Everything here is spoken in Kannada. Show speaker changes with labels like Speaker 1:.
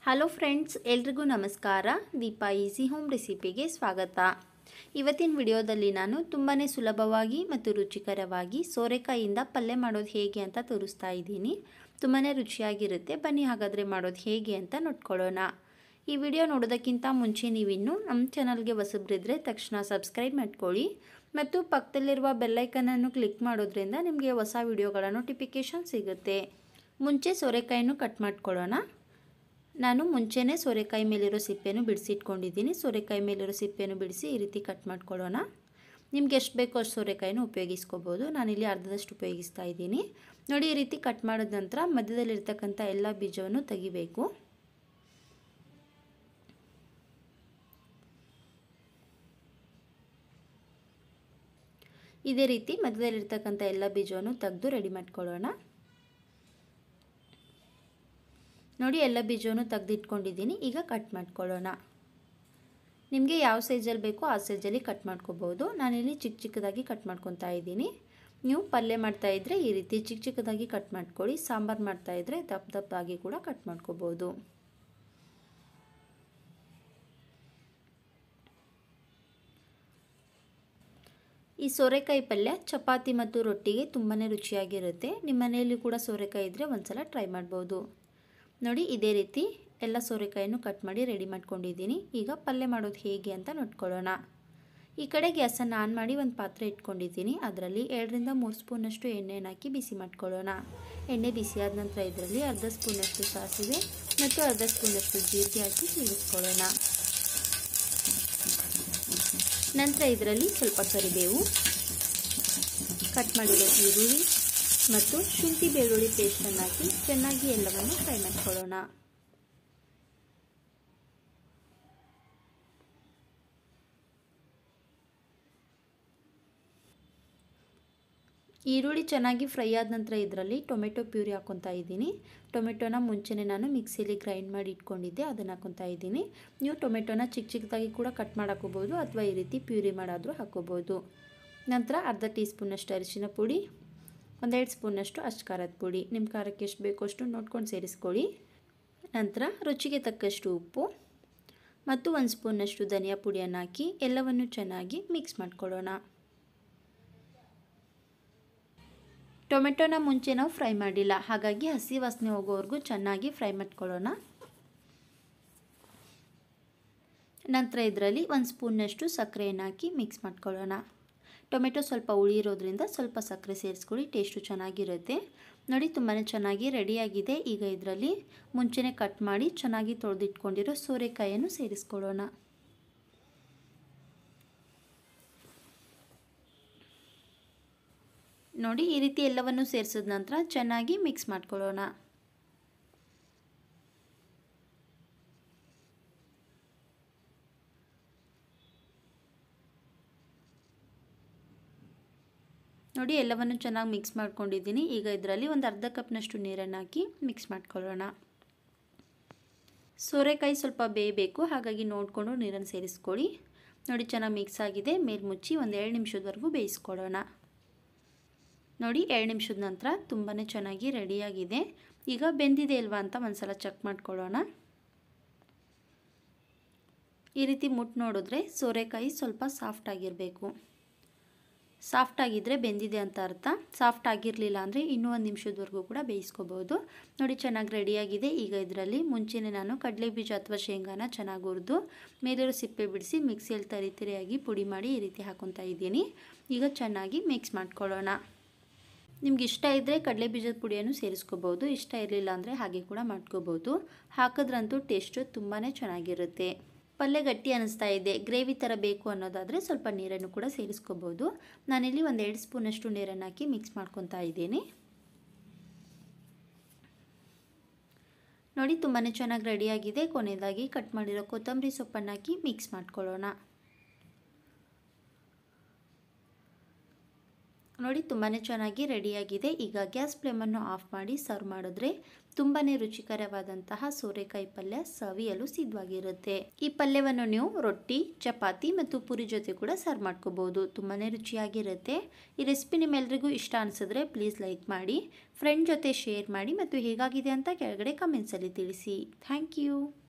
Speaker 1: ಹಲೋ ಫ್ರೆಂಡ್ಸ್ ಎಲ್ರಿಗೂ ನಮಸ್ಕಾರ ದೀಪಾ ಈಸಿ ಹೋಮ್ ರೆಸಿಪಿಗೆ ಸ್ವಾಗತ ಇವತ್ತಿನ ವಿಡಿಯೋದಲ್ಲಿ ನಾನು ತುಂಬಾ ಸುಲಭವಾಗಿ ಮತ್ತು ರುಚಿಕರವಾಗಿ ಸೋರೆಕಾಯಿಯಿಂದ ಪಲ್ಯ ಮಾಡೋದು ಹೇಗೆ ಅಂತ ತೋರಿಸ್ತಾ ಇದ್ದೀನಿ ತುಂಬಾ ರುಚಿಯಾಗಿರುತ್ತೆ ಬನ್ನಿ ಹಾಗಾದರೆ ಮಾಡೋದು ಹೇಗೆ ಅಂತ ನೋಡ್ಕೊಳ್ಳೋಣ ಈ ವಿಡಿಯೋ ನೋಡೋದಕ್ಕಿಂತ ಮುಂಚೆ ನೀವಿನ್ನೂ ನಮ್ಮ ಚಾನಲ್ಗೆ ಹೊಸಬ್ರಿದ್ರೆ ತಕ್ಷಣ ಸಬ್ಸ್ಕ್ರೈಬ್ ಮಾಡ್ಕೊಳ್ಳಿ ಮತ್ತು ಪಕ್ಕದಲ್ಲಿರುವ ಬೆಲ್ಲೈಕನನ್ನು ಕ್ಲಿಕ್ ಮಾಡೋದ್ರಿಂದ ನಿಮಗೆ ಹೊಸ ವಿಡಿಯೋಗಳ ನೋಟಿಫಿಕೇಷನ್ ಸಿಗುತ್ತೆ ಮುಂಚೆ ಸೋರೆಕಾಯಿನೂ ಕಟ್ ಮಾಡ್ಕೊಳ್ಳೋಣ ನಾನು ಮುಂಚೆನೇ ಸೋರೆಕಾಯಿ ಮೇಲಿರೋ ಸಿಪ್ಪೆನೂ ಬಿಡಿಸಿಟ್ಕೊಂಡಿದ್ದೀನಿ ಸೋರೆಕಾಯಿ ಮೇಲಿರೋ ಸಿಪ್ಪೆನೂ ಬಿಡಿಸಿ ಈ ರೀತಿ ಕಟ್ ಮಾಡ್ಕೊಳ್ಳೋಣ ನಿಮ್ಗೆ ಎಷ್ಟು ಬೇಕೋ ಅಷ್ಟು ಸೋರೆಕಾಯಿನೂ ಉಪಯೋಗಿಸ್ಕೋಬೋದು ನಾನಿಲ್ಲಿ ಅರ್ಧದಷ್ಟು ಉಪಯೋಗಿಸ್ತಾ ಇದ್ದೀನಿ ನೋಡಿ ಈ ರೀತಿ ಕಟ್ ಮಾಡಿದ ನಂತರ ಮಧ್ಯದಲ್ಲಿರ್ತಕ್ಕಂಥ ಎಲ್ಲ ಬೀಜವನ್ನು ತೆಗಿಬೇಕು ಇದೇ ರೀತಿ ಮಧ್ಯದಲ್ಲಿರ್ತಕ್ಕಂಥ ಎಲ್ಲ ಬೀಜವನ್ನು ತೆಗೆದು ರೆಡಿ ಮಾಡ್ಕೊಳ್ಳೋಣ ನೋಡಿ ಎಲ್ಲ ಬೀಜವನ್ನು ತೆಗೆದಿಟ್ಕೊಂಡಿದ್ದೀನಿ ಈಗ ಕಟ್ ಮಾಡ್ಕೊಳ್ಳೋಣ ನಿಮಗೆ ಯಾವ ಸೈಜಲ್ಲಿ ಬೇಕೋ ಆ ಸೈಜಲ್ಲಿ ಕಟ್ ಮಾಡ್ಕೋಬೋದು ನಾನಿಲ್ಲಿ ಚಿಕ್ಕ ಚಿಕ್ಕದಾಗಿ ಕಟ್ ಮಾಡ್ಕೊತಾ ಇದ್ದೀನಿ ನೀವು ಪಲ್ಯ ಮಾಡ್ತಾಯಿದ್ರೆ ಈ ರೀತಿ ಚಿಕ್ಕ ಚಿಕ್ಕದಾಗಿ ಕಟ್ ಮಾಡ್ಕೊಳ್ಳಿ ಸಾಂಬಾರು ಮಾಡ್ತಾಯಿದ್ರೆ ದಪ್ಪ ದಪ್ಪಾಗಿ ಕೂಡ ಕಟ್ ಮಾಡ್ಕೋಬೋದು ಈ ಸೋರೆಕಾಯಿ ಪಲ್ಯ ಚಪಾತಿ ಮತ್ತು ರೊಟ್ಟಿಗೆ ತುಂಬಾ ರುಚಿಯಾಗಿರುತ್ತೆ ನಿಮ್ಮ ಮನೆಯಲ್ಲಿ ಕೂಡ ಸೋರೆಕಾಯಿ ಇದ್ದರೆ ಒಂದ್ಸಲ ಟ್ರೈ ಮಾಡ್ಬೋದು ನೋಡಿ ಇದೇ ರೀತಿ ಎಲ್ಲ ಸೋರೆಕಾಯನ್ನು ಕಟ್ ಮಾಡಿ ರೆಡಿ ಮಾಡ್ಕೊಂಡಿದ್ದೀನಿ ಈಗ ಪಲ್ಯ ಮಾಡೋದು ಹೇಗೆ ಅಂತ ನೋಡ್ಕೊಳ್ಳೋಣ ಈ ಕಡೆ ಗ್ಯಾಸನ್ನು ಆನ್ ಮಾಡಿ ಒಂದು ಪಾತ್ರೆ ಇಟ್ಕೊಂಡಿದ್ದೀನಿ ಅದರಲ್ಲಿ ಎರಡರಿಂದ ಮೂರು ಸ್ಪೂನಷ್ಟು ಎಣ್ಣೆನ ಹಾಕಿ ಬಿಸಿ ಮಾಡ್ಕೊಳ್ಳೋಣ ಎಣ್ಣೆ ಬಿಸಿ ಆದ ನಂತರ ಇದರಲ್ಲಿ ಅರ್ಧ ಸ್ಪೂನಷ್ಟು ಸಾಸಿವೆ ಮತ್ತು ಅರ್ಧ ಸ್ಪೂನಷ್ಟು ಜೀರಿಗೆ ಹಾಕಿ ಸೇರಿಸ್ಕೊಳ್ಳೋಣ ನಂತರ ಇದರಲ್ಲಿ ಸ್ವಲ್ಪ ಕರಿಬೇವು ಕಟ್ ಮಾಡಿರೋ ಈರುಳ್ಳಿ ಮತ್ತು ಶುಂಠಿ ಬೆಳ್ಳುಳ್ಳಿ ಪೇಸ್ಟನ್ನು ಹಾಕಿ ಚೆನ್ನಾಗಿ ಎಲ್ಲವನ್ನು ಫ್ರೈ ಮಾಡ್ಕೊಳ್ಳೋಣ ಈರುಳ್ಳಿ ಚೆನ್ನಾಗಿ ಫ್ರೈ ಆದ ನಂತರ ಇದರಲ್ಲಿ ಟೊಮೆಟೊ ಪ್ಯೂರಿ ಹಾಕ್ಕೊತಾ ಇದ್ದೀನಿ ಟೊಮೆಟೊನ ಮುಂಚೆನೇ ನಾನು ಮಿಕ್ಸಿಲಿ ಗ್ರೈಂಡ್ ಮಾಡಿ ಇಟ್ಕೊಂಡಿದ್ದೆ ಅದನ್ನು ಹಾಕ್ಕೊತಾ ಇದ್ದೀನಿ ನೀವು ಟೊಮೆಟೊನ ಚಿಕ್ಕ ಚಿಕ್ಕದಾಗಿ ಕೂಡ ಕಟ್ ಮಾಡಿ ಹಾಕೋಬೋದು ಅಥವಾ ಈ ರೀತಿ ಪ್ಯೂರಿ ಮಾಡಾದರೂ ಹಾಕೋಬೋದು ನಂತರ ಅರ್ಧ ಟೀ ಸ್ಪೂನಷ್ಟು ಅರಿಶಿನ ಪುಡಿ ಒಂದೆರಡು ಸ್ಪೂನಷ್ಟು ಅಷ್ಟು ಖಾರದ ಪುಡಿ ನಿಮ್ಮ ಖಾರಕ್ಕೆ ಎಷ್ಟು ಬೇಕೋ ಅಷ್ಟು ನೋಡ್ಕೊಂಡು ಸೇರಿಸ್ಕೊಳ್ಳಿ ನಂತರ ರುಚಿಗೆ ತಕ್ಕಷ್ಟು ಉಪ್ಪು ಮತ್ತು ಒಂದು ಸ್ಪೂನಷ್ಟು ಧನಿಯಾ ಪುಡಿಯನ್ನು ಹಾಕಿ ಎಲ್ಲವನ್ನು ಚೆನ್ನಾಗಿ ಮಿಕ್ಸ್ ಮಾಡ್ಕೊಳ್ಳೋಣ ಟೊಮೆಟೊನ ಮುಂಚೆ ನಾವು ಫ್ರೈ ಮಾಡಿಲ್ಲ ಹಾಗಾಗಿ ಹಸಿ ವಾಸನೆ ಹೋಗೋವರೆಗೂ ಚೆನ್ನಾಗಿ ಫ್ರೈ ಮಾಡ್ಕೊಳ್ಳೋಣ ನಂತರ ಇದರಲ್ಲಿ ಒಂದು ಸ್ಪೂನ್ನಷ್ಟು ಸಕ್ಕರೆಯನ್ನು ಹಾಕಿ ಮಿಕ್ಸ್ ಮಾಡ್ಕೊಳ್ಳೋಣ ಟೊಮೆಟೊ ಸ್ವಲ್ಪ ಹುಳಿ ಇರೋದ್ರಿಂದ ಸ್ವಲ್ಪ ಸಕ್ಕರೆ ಸೇರಿಸ್ಕೊಳ್ಳಿ ಟೇಸ್ಟು ಚೆನ್ನಾಗಿರುತ್ತೆ ನೋಡಿ ತುಂಬಾ ಚೆನ್ನಾಗಿ ರೆಡಿಯಾಗಿದೆ ಈಗ ಇದರಲ್ಲಿ ಮುಂಚೆನೇ ಕಟ್ ಮಾಡಿ ಚೆನ್ನಾಗಿ ತೊಳೆದಿಟ್ಕೊಂಡಿರೋ ಸೋರೆಕಾಯಿಯನ್ನು ಸೇರಿಸ್ಕೊಳ್ಳೋಣ ನೋಡಿ ಈ ರೀತಿ ಎಲ್ಲವನ್ನು ಸೇರಿಸಿದ ನಂತರ ಚೆನ್ನಾಗಿ ಮಿಕ್ಸ್ ಮಾಡ್ಕೊಳ್ಳೋಣ ನೋಡಿ ಎಲ್ಲವನ್ನು ಚೆನ್ನಾಗಿ ಮಿಕ್ಸ್ ಮಾಡ್ಕೊಂಡಿದ್ದೀನಿ ಈಗ ಇದರಲ್ಲಿ ಒಂದು ಅರ್ಧ ಕಪ್ನಷ್ಟು ನೀರನ್ನು ಹಾಕಿ ಮಿಕ್ಸ್ ಮಾಡ್ಕೊಳ್ಳೋಣ ಸೋರೆಕಾಯಿ ಸ್ವಲ್ಪ ಬೇಯಬೇಕು ಹಾಗಾಗಿ ನೋಡಿಕೊಂಡು ನೀರನ್ನು ಸೇರಿಸ್ಕೊಳ್ಳಿ ನೋಡಿ ಚೆನ್ನಾಗಿ ಮಿಕ್ಸ್ ಆಗಿದೆ ಮೇಲೆ ಮುಚ್ಚಿ ಒಂದು ಎರಡು ನಿಮಿಷದವರೆಗೂ ಬೇಯಿಸ್ಕೊಳ್ಳೋಣ ನೋಡಿ ಎರಡು ನಿಮಿಷದ ನಂತರ ತುಂಬಾ ಚೆನ್ನಾಗಿ ರೆಡಿಯಾಗಿದೆ ಈಗ ಬೆಂದಿದೆ ಅಲ್ವಾ ಅಂತ ಒಂದ್ಸಲ ಚೆಕ್ ಮಾಡ್ಕೊಳ್ಳೋಣ ಈ ರೀತಿ ಮುಟ್ಟು ನೋಡಿದ್ರೆ ಸೋರೆಕಾಯಿ ಸ್ವಲ್ಪ ಸಾಫ್ಟ್ ಆಗಿರಬೇಕು ಸಾಫ್ಟ್ ಆಗಿದ್ದರೆ ಬೆಂದಿದೆ ಅಂತ ಅರ್ಥ ಸಾಫ್ಟ್ ಆಗಿರಲಿಲ್ಲ ಅಂದರೆ ಇನ್ನೂ ಒಂದು ನಿಮಿಷದವರೆಗೂ ಕೂಡ ಬೇಯಿಸ್ಕೋಬೋದು ನೋಡಿ ಚೆನ್ನಾಗಿ ರೆಡಿಯಾಗಿದೆ ಈಗ ಇದರಲ್ಲಿ ಮುಂಚೆನೇ ನಾನು ಕಡಲೆ ಬೀಜ ಅಥವಾ ಶೇಂಗಾನ ಚೆನ್ನಾಗಿ ಹುರಿದು ಮೇಲಿರೋ ಸಿಪ್ಪೆ ಬಿಡಿಸಿ ಮಿಕ್ಸಿಯಲ್ಲಿ ತರಿ ತರಿಯಾಗಿ ಪುಡಿ ಮಾಡಿ ಈ ರೀತಿ ಹಾಕೊತಾ ಇದ್ದೀನಿ ಈಗ ಚೆನ್ನಾಗಿ ಮಿಕ್ಸ್ ಮಾಡ್ಕೊಳ್ಳೋಣ ನಿಮ್ಗೆ ಇಷ್ಟ ಇದ್ದರೆ ಕಡಲೆ ಬೀಜದ ಪುಡಿಯನ್ನು ಸೇರಿಸ್ಕೋಬೋದು ಇಷ್ಟ ಇರಲಿಲ್ಲ ಅಂದರೆ ಹಾಗೆ ಕೂಡ ಮಾಡ್ಕೋಬೋದು ಹಾಕಿದ್ರಂತೂ ಟೇಸ್ಟು ತುಂಬಾ ಚೆನ್ನಾಗಿರುತ್ತೆ ಪಲ್ಯ ಗಟ್ಟಿ ಅನ್ನಿಸ್ತಾ ಇದೆ ಗ್ರೇವಿ ಥರ ಬೇಕು ಅನ್ನೋದಾದರೆ ಸ್ವಲ್ಪ ನೀರನ್ನು ಕೂಡ ಸೇರಿಸ್ಕೋಬೋದು ನಾನಿಲ್ಲಿ ಒಂದು ಎರಡು ಸ್ಪೂನಷ್ಟು ನೀರನ್ನು ಹಾಕಿ ಮಿಕ್ಸ್ ಮಾಡ್ಕೊತಾ ಇದ್ದೀನಿ ನೋಡಿ ತುಂಬಾ ಚೆನ್ನಾಗಿ ರೆಡಿಯಾಗಿದೆ ಕೊನೆಯದಾಗಿ ಕಟ್ ಮಾಡಿರೋ ಕೊತ್ತಂಬರಿ ಸೊಪ್ಪನ್ನು ಹಾಕಿ ಮಿಕ್ಸ್ ಮಾಡ್ಕೊಳ್ಳೋಣ ನೋಡಿ ತುಂಬಾ ಚೆನ್ನಾಗಿ ರೆಡಿಯಾಗಿದೆ ಈಗ ಗ್ಯಾಸ್ ಫ್ಲೇಮನ್ನು ಆಫ್ ಮಾಡಿ ಸರ್ವ್ ಮಾಡಿದ್ರೆ ತುಂಬಾ ರುಚಿಕರವಾದಂತಹ ಸೋರೆಕಾಯಿ ಪಲ್ಯ ಸವಿಯಲು ಸಿದ್ಧವಾಗಿರುತ್ತೆ ಈ ಪಲ್ಯವನ್ನು ನೀವು ರೊಟ್ಟಿ ಚಪಾತಿ ಮತ್ತು ಪುರಿ ಜೊತೆ ಕೂಡ ಸರ್ವ್ ಮಾಡ್ಕೋಬಹುದು ತುಂಬಾ ರುಚಿಯಾಗಿರುತ್ತೆ ಈ ರೆಸಿಪಿ ನಿಮ್ಮೆಲ್ರಿಗೂ ಇಷ್ಟ ಅನಿಸಿದ್ರೆ ಪ್ಲೀಸ್ ಲೈಕ್ ಮಾಡಿ ಫ್ರೆಂಡ್ ಜೊತೆ ಶೇರ್ ಮಾಡಿ ಮತ್ತು ಹೇಗಾಗಿದೆ ಅಂತ ಕೆಳಗಡೆ ಕಮೆಂಟ್ಸಲ್ಲಿ ತಿಳಿಸಿ ಥ್ಯಾಂಕ್ ಯು